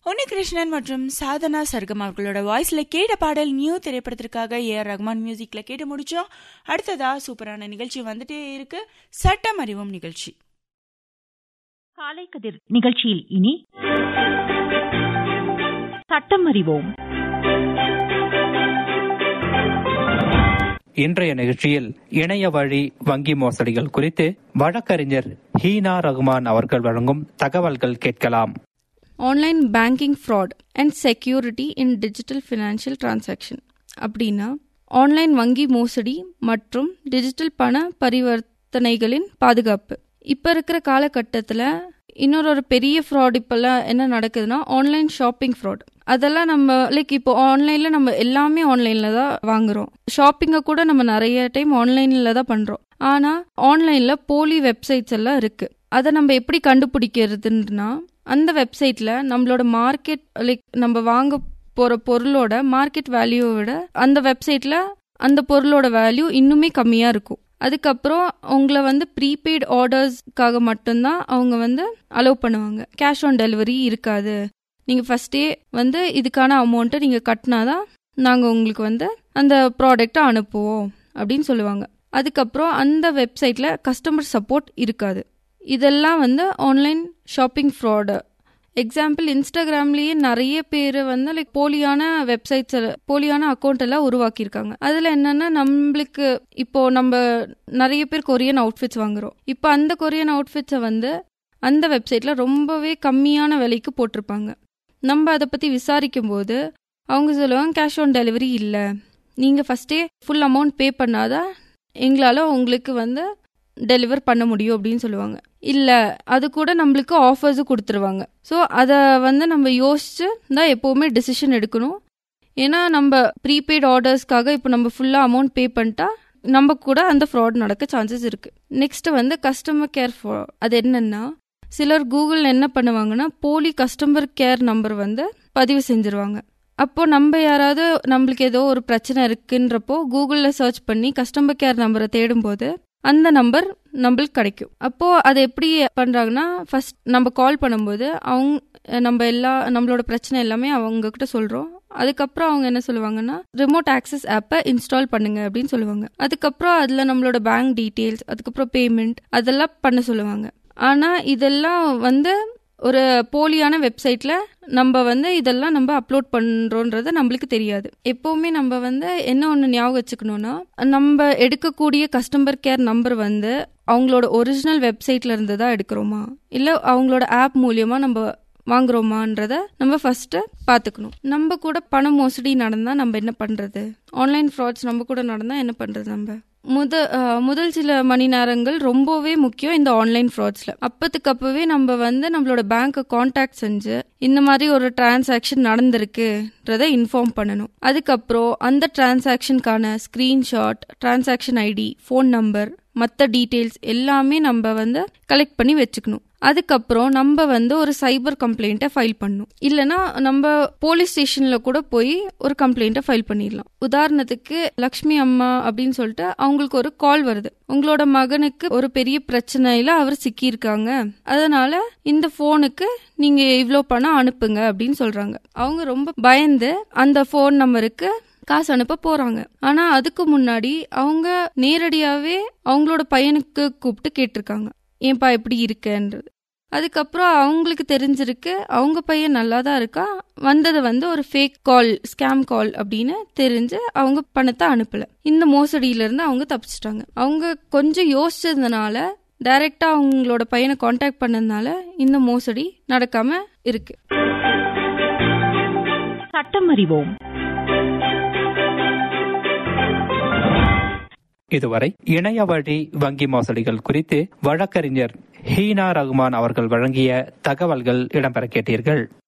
உன்னிகிருஷ்ணன் மற்றும் சாதனா சர்கம் அவர்களோட வாய்ஸ்ல கேட்ட பாடல் நியூ திரைப்படத்திற்காக ஏ ஆர் ரஹ்மான் மியூசிக்ல கேட்டு முடிச்சோம் அடுத்ததா சூப்பரான நிகழ்ச்சி வந்துட்டே இருக்கு சட்டம் அறிவோம் நிகழ்ச்சி காலை கதிர் நிகழ்ச்சியில் இனி சட்டம் அறிவோம் இன்றைய நிகழ்ச்சியில் இணைய வழி வங்கி மோசடிகள் குறித்து வழக்கறிஞர் ஹீனா ரகுமான் அவர்கள் வழங்கும் தகவல்கள் கேட்கலாம் online banking fraud and security in digital financial transaction அப்படின்னா ஆன்லைன் வங்கி மோசடி மற்றும் டிஜிட்டல் பண பரிவர்த்தனைகளின் பாதுகாப்பு இப்போ இருக்கிற காலகட்டத்தில் இன்னொரு ஒரு பெரிய ஃப்ராட் இப்போல்லாம் என்ன நடக்குதுன்னா ஆன்லைன் ஷாப்பிங் ஃப்ராட் அதெல்லாம் நம்ம லைக் இப்போ ஆன்லைனில் நம்ம எல்லாமே ஆன்லைனில் தான் வாங்குறோம் ஷாப்பிங்கை கூட நம்ம நிறைய டைம் ஆன்லைனில் தான் பண்ணுறோம் ஆனால் ஆன்லைனில் போலி வெப்சைட்ஸ் எல்லாம் இருக்குது அதை நம்ம எப்படி கண்டுபிடிக்கிறதுன்னா அந்த வெப்சைட்டில் நம்மளோட மார்க்கெட் லைக் நம்ம வாங்க போகிற பொருளோட மார்க்கெட் வேல்யூவை விட அந்த வெப்சைட்டில் அந்த பொருளோட வேல்யூ இன்னுமே கம்மியாக இருக்கும் அதுக்கப்புறம் உங்களை வந்து ப்ரீபெய்ட் ஆர்டர்ஸ்க்காக மட்டும்தான் அவங்க வந்து அலோவ் பண்ணுவாங்க கேஷ் ஆன் டெலிவரி இருக்காது நீங்கள் ஃபஸ்ட்டே வந்து இதுக்கான அமௌண்ட்டை நீங்கள் கட்டினாதான் நாங்கள் உங்களுக்கு வந்து அந்த ப்ராடக்டை அனுப்புவோம் அப்படின்னு சொல்லுவாங்க அதுக்கப்புறம் அந்த வெப்சைட்டில் கஸ்டமர் சப்போர்ட் இருக்காது இதெல்லாம் வந்து ஆன்லைன் ஷாப்பிங் ஃப்ராடு எக்ஸாம்பிள் இன்ஸ்டாகிராம்லேயே நிறைய பேர் வந்து லைக் போலியான வெப்சைட்ஸ் போலியான அக்கௌண்ட் எல்லாம் உருவாக்கியிருக்காங்க அதில் என்னன்னா நம்மளுக்கு இப்போ நம்ம நிறைய பேர் கொரியன் அவுட்ஃபிட்ஸ் வாங்குறோம் இப்போ அந்த கொரியன் அவுட்ஃபிட்ஸை வந்து அந்த வெப்சைட்டில் ரொம்பவே கம்மியான விலைக்கு போட்டிருப்பாங்க நம்ம அதை பற்றி விசாரிக்கும் போது அவங்க சொல்லுவாங்க கேஷ் ஆன் டெலிவரி இல்லை நீங்கள் ஃபஸ்ட்டே ஃபுல் அமௌண்ட் பே பண்ணாதான் எங்களால் உங்களுக்கு வந்து டெலிவர் பண்ண முடியும் அப்படின்னு சொல்லுவாங்க இல்லை அது கூட நம்மளுக்கு ஆஃபர்ஸும் கொடுத்துருவாங்க ஸோ அதை வந்து நம்ம யோசிச்சு தான் எப்போவுமே டெசிஷன் எடுக்கணும் ஏன்னா நம்ம ப்ரீபெய்ட் ஆர்டர்ஸ்க்காக இப்போ நம்ம ஃபுல்லாக அமௌண்ட் பே பண்ணிட்டா நம்ம கூட அந்த ஃப்ராட் நடக்க சான்சஸ் இருக்குது நெக்ஸ்ட் வந்து கஸ்டமர் கேர் அது என்னன்னா சிலர் கூகுள் என்ன பண்ணுவாங்கன்னா போலி கஸ்டமர் கேர் நம்பர் வந்து பதிவு செஞ்சுருவாங்க அப்போ நம்ம யாராவது நம்மளுக்கு ஏதோ ஒரு பிரச்சனை இருக்குன்றப்போ கூகுளில் சர்ச் பண்ணி கஸ்டமர் கேர் நம்பரை தேடும்போது அந்த நம்பர் நம்மளுக்கு கிடைக்கும் அப்போ அதை எப்படி பண்றாங்கன்னா ஃபர்ஸ்ட் நம்ம கால் பண்ணும்போது அவங்க நம்ம எல்லா நம்மளோட பிரச்சனை எல்லாமே அவங்க கிட்ட சொல்றோம் அதுக்கப்புறம் அவங்க என்ன சொல்லுவாங்கன்னா ரிமோட் ஆக்சஸ் ஆப்பை இன்ஸ்டால் பண்ணுங்க அப்படின்னு சொல்லுவாங்க அதுக்கப்புறம் அதில் நம்மளோட பேங்க் டீட்டெயில்ஸ் அதுக்கப்புறம் பேமெண்ட் அதெல்லாம் பண்ண சொல்லுவாங்க ஆனால் இதெல்லாம் வந்து ஒரு போலியான வெப்சைட்ல நம்ம வந்து இதெல்லாம் நம்ம அப்லோட் பண்றோன்றது நம்மளுக்கு தெரியாது எப்பவுமே நம்ம வந்து என்ன ஒன்று ஞாபகம் வச்சுக்கணும்னா நம்ம எடுக்கக்கூடிய கஸ்டமர் கேர் நம்பர் வந்து அவங்களோட ஒரிஜினல் வெப்சைட்ல இருந்து தான் எடுக்கிறோமா இல்லை அவங்களோட ஆப் மூலியமா நம்ம வாங்குறோமான்றத நம்ம ஃபர்ஸ்ட் பாத்துக்கணும் நம்ம கூட பண மோசடி நடந்தா நம்ம என்ன பண்றது ஆன்லைன் ஃப்ராட்ஸ் நம்ம கூட நடந்தா என்ன பண்றது நம்ம முத முதல் சில மணி நேரங்கள் ரொம்பவே முக்கியம் இந்த ஆன்லைன் ஃப்ராட்ஸ்ல அப்பத்துக்கு அப்பவே நம்ம வந்து நம்மளோட பேங்க்கை காண்டாக்ட் செஞ்சு இந்த மாதிரி ஒரு டிரான்சாக்ஷன் நடந்திருக்குன்றத இன்ஃபார்ம் பண்ணணும் அதுக்கப்புறம் அந்த டிரான்சாக்ஷனுக்கான screenshot transaction ID phone number மற்ற டீட்டெயில்ஸ் எல்லாமே நம்ம வந்து கலெக்ட் பண்ணி வச்சுக்கணும் அதுக்கப்புறம் நம்ம வந்து ஒரு சைபர் கம்ப்ளைண்ட்டை ஃபைல் பண்ணணும் இல்லைன்னா நம்ம போலீஸ் ஸ்டேஷன்ல கூட போய் ஒரு கம்ப்ளைண்ட்டை ஃபைல் பண்ணிடலாம் உதாரணத்துக்கு லக்ஷ்மி அம்மா அப்படின்னு சொல்லிட்டு அவங்களுக்கு ஒரு கால் வருது உங்களோட மகனுக்கு ஒரு பெரிய பிரச்சனையில அவர் சிக்கியிருக்காங்க அதனால இந்த போனுக்கு நீங்க இவ்வளோ பணம் அனுப்புங்க அப்படின்னு சொல்றாங்க அவங்க ரொம்ப பயந்து அந்த ஃபோன் நம்பருக்கு காசு அனுப்ப போறாங்க ஆனா அதுக்கு முன்னாடி அவங்க நேரடியாவே அவங்களோட பையனுக்கு கூப்பிட்டு கேட்டிருக்காங்க ஏன்பா எப்படி இருக்கன்றது அதுக்கப்புறம் அவங்களுக்கு தெரிஞ்சிருக்கு அவங்க பையன் நல்லா தான் இருக்கா வந்தது வந்து ஒரு ஃபேக் கால் ஸ்கேம் கால் அப்படின்னு தெரிஞ்சு அவங்க பணத்தை அனுப்பல இந்த மோசடியில இருந்து அவங்க தப்பிச்சிட்டாங்க அவங்க கொஞ்சம் யோசிச்சதுனால டைரக்டா அவங்களோட பையனை காண்டாக்ட் பண்ணதுனால இந்த மோசடி நடக்காம இருக்கு சட்டம் அறிவோம் இதுவரை இணைய வழி வங்கி மோசடிகள் குறித்து வழக்கறிஞர் ஹீனா ரகுமான் அவர்கள் வழங்கிய தகவல்கள் இடம்பெற கேட்டீர்கள்